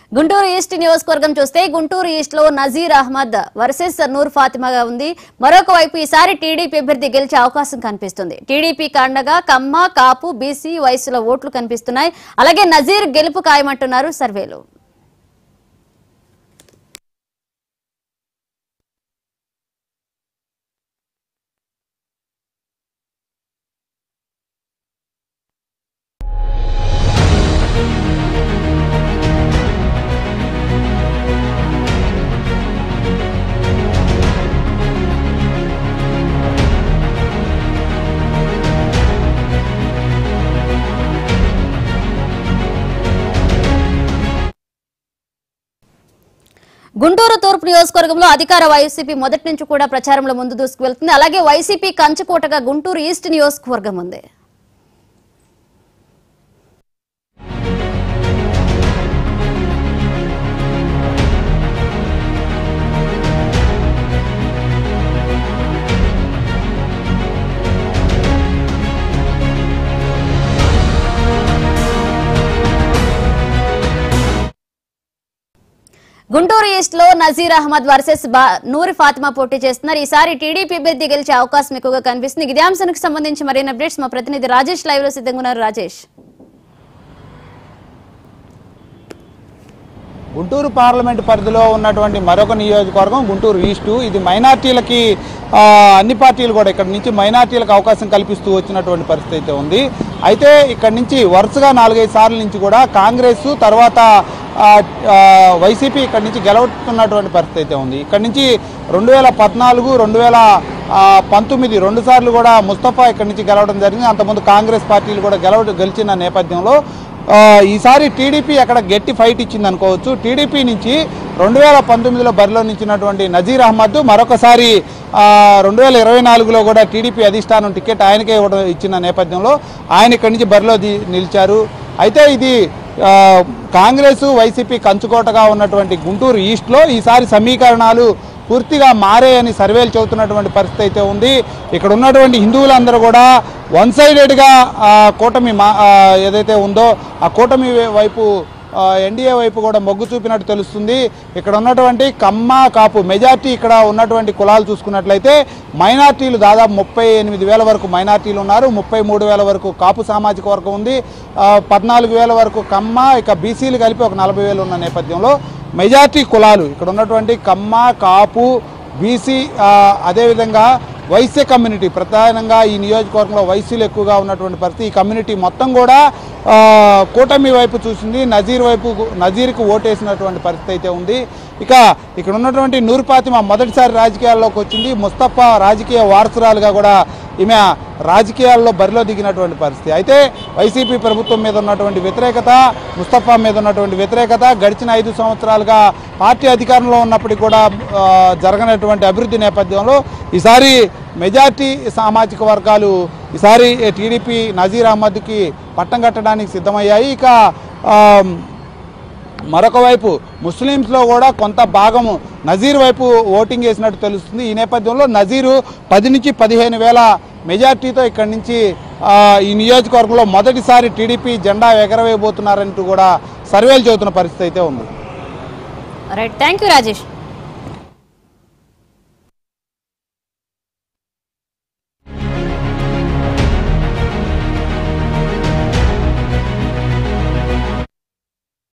Guntur east నియోజకవర్గం చూస్తే Guntur east లో నజీర్ అహ్మద్ వర్సెస్ నూర్ ఫాతిమాగా ఉంది మరొక వైపు ఈసారి టీడీపీ అభ్యర్థి గెలిచే అవకాశం కనిపిస్తుంది టీడీపీ కండగా కమ్మ కాపు బీసీ వయసులో ఓట్లు కనిపిస్తున్నాయి అలాగే నజీర్ గెలుపు ఖాయమంటున్నారు సర్వేలు గుంటూరు తూర్పు నియోజకవర్గంలో అధికార వైసీపీ మొదటి నుంచి కూడా ప్రచారంలో ముందు దూసుకువెళ్తుంది అలాగే వైసీపీ కంచుకోటగా గుంటూరు ఈస్ట్ నియోజకవర్గం ఉంది గుంటూరు ఈస్ట్ లో నజీర్ అహ్మద్ వర్సెస్ బా- నూరి ఫాతిమా పోటీ చేస్తున్నారు ఈసారి టీడీపీ అభ్యర్థి గెలిచే అవకాశం ఎక్కువగా కనిపిస్తుంది ఇదే అంశానికి సంబంధించి మరిన్ని అప్డేట్స్ మా ప్రతినిధి రాజేష్ లైవ్ లో సిద్ధంగా ఉన్నారు రాజేష్ గుంటూరు పార్లమెంట్ పరిధిలో ఉన్నటువంటి మరొక నియోజకవర్గం గుంటూరు ఈస్టు ఇది మైనార్టీలకి ఆ, అన్ని పార్టీలు కూడా ఇక్కడ నుంచి మైనార్టీలకు అవకాశం కల్పిస్తూ వచ్చినటువంటి పరిస్థితి అయితే ఉంది అయితే ఇక్కడ నుంచి వరుసగా నాలుగైదు సార్ల నుంచి కూడా కాంగ్రెస్ తర్వాత ఆ, ఆ, వైసీపీ ఇక్కడ నుంచి గెలవుతున్నటువంటి పరిస్థితి అయితే ఉంది ఇక్కడ నుంచి రెండు వేల పద్నాలుగు రెండు వేల ఆ, పంతొమ్మిది రెండు సార్లు కూడా ముస్తఫా ఇక్కడ నుంచి గెలవడం జరిగింది అంతకుముందు కాంగ్రెస్ పార్టీలు కూడా గెలవ గెలిచిన నేపథ్యంలో ఆ, ఈసారి టీడీపీ అక్కడ గట్టి ఫైట్ ఇచ్చింది అనుకోవచ్చు టీడీపీ నుంచి రెండు వేల పంతొమ్మిదిలో బరిలో నిలిచినటువంటి నజీర్ అహ్మద్ మరొకసారి రెండు వేల ఇరవై నాలుగులో కూడా టీడీపీ అధిష్టానం టికెట్ ఆయనకే ఇవ్వడం ఇచ్చిన నేపథ్యంలో ఆయన ఇక్కడి నుంచి బరిలో ది- నిలిచారు అయితే ఇది ఆ, కాంగ్రెస్ వైసీపీ కంచుకోటగా ఉన్నటువంటి గుంటూరు ఈస్ట్లో ఈసారి సమీకరణాలు పూర్తిగా మారాయని సర్వేలు చెబుతున్నటువంటి పరిస్థితి అయితే ఉంది ఇక్కడ ఉన్నటువంటి హిందువులందరూ కూడా వన్ సైడెడ్గా కూటమి మా ఆ, ఏదైతే ఉందో ఆ కూటమి వై- వైపు ఎన్డీఏ వైపు కూడా మొగ్గు చూపినట్టు తెలుస్తుంది ఇక్కడ ఉన్నటువంటి కమ్మ కాపు మెజార్టీ ఇక్కడ ఉన్నటువంటి కులాలు చూసుకున్నట్లయితే మైనార్టీలు దాదాపు ముప్పై ఎనిమిది వేల వరకు మైనార్టీలు ఉన్నారు ముప్పై మూడు వేల వరకు కాపు సామాజిక వర్గం ఉంది ఆ, పద్నాలుగు వేల వరకు కమ్మ ఇక బీసీలు కలిపి ఒక నలభై వేలు ఉన్న నేపథ్యంలో మెజార్టీ కులాలు ఇక్కడ ఉన్నటువంటి కమ్మ కాపు బీసీ ఆ, అదేవిధంగా వైశ్య కమ్యూనిటీ ప్రధానంగా ఈ నియోజకవర్గంలో వైశ్యులు ఎక్కువగా ఉన్నటువంటి పరిస్థితి ఈ కమ్యూనిటీ మొత్తం కూడా ఆ, కూటమి వైపు చూసింది నజీర్ వైపు నజీర్కు ఓటేసినటువంటి పరిస్థితి అయితే ఉంది ఇక ఇక్కడ ఉన్నటువంటి నూర్ ఫాతిమా మొదటిసారి రాజకీయాల్లోకి వచ్చింది ముస్తఫా రాజకీయ వారసురాలుగా కూడా ఈమె రాజకీయాల్లో బరిలో దిగినటువంటి పరిస్థితి అయితే వైసీపీ ప్రభుత్వం మీద ఉన్నటువంటి వ్యతిరేకత ముస్తఫా మీద ఉన్నటువంటి వ్యతిరేకత గడిచిన ఐదు సంవత్సరాలుగా పార్టీ అధికారంలో ఉన్నప్పటికీ కూడా ఆ, జరగనటువంటి అభివృద్ధి నేపథ్యంలో ఈసారి మెజార్టీ సామాజిక వర్గాలు ఈసారి టీడీపీ నజీర్ అహ్మద్కి పట్టం కట్టడానికి సిద్ధమయ్యాయి ఇక ఆ, మరొక వైపు ముస్లిమ్స్లో కూడా కొంత భాగము నజీర్ వైపు ఓటింగ్ వేసినట్టు తెలుస్తుంది ఈ నేపథ్యంలో నజీరు పది నుంచి పదిహేను వేల మెజార్టీతో ఇక్కడి నుంచి ఆ, ఈ నియోజకవర్గంలో మొదటిసారి టీడీపీ జెండా ఎగరవేయబోతున్నారంటూ కూడా సర్వేలు చెబుతున్న పరిస్థితి అయితే ఉంది రైట్ థ్యాంక్ యూ రాజేష్